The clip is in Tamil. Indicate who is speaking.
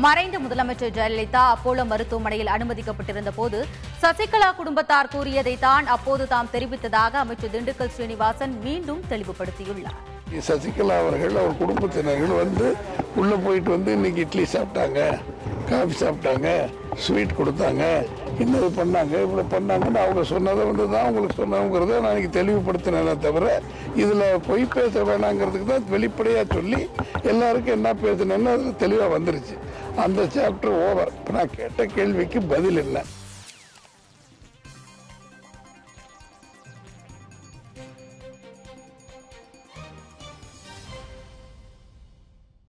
Speaker 1: மறைந்த முதலமைச்சர் ஜெயலலிதா அப்போலோ மருத்துவமனையில் அனுமதிக்கப்பட்டிருந்த போது சசிகலா குடும்பத்தார் கூறியதை தான் அப்போது தாம் தெரிவித்ததாக அமைச்சர் திண்டுக்கல் ஸ்ரீனிவாசன் மீண்டும் தெளிவுபடுத்தியுள்ளார்
Speaker 2: சசிகலா அவர்கள் அவர் குடும்பத்தினர்கள் வந்து உள்ள போயிட்டு வந்து இன்னைக்கு இட்லி சாப்பிட்டாங்க காஃபி சாப்பிட்டாங்க ஸ்வீட் கொடுத்தாங்க இன்னது பண்ணாங்க இவ்வளோ பண்ணாங்கன்னு அவங்க சொன்னதை வந்து தான் உங்களுக்கு சொன்னவங்கிறத நான் இன்னைக்கு தெளிவுபடுத்தினேனே தவிர இதில் பொய் பேச வேணாங்கிறதுக்கு தான் வெளிப்படையாக சொல்லி எல்லாருக்கும் என்ன பேசுனேன்னு அது தெளிவாக வந்துருச்சு அந்த சாப்டர் ஓவர் இப்போ நான் கேட்ட கேள்விக்கு பதில் இல்லை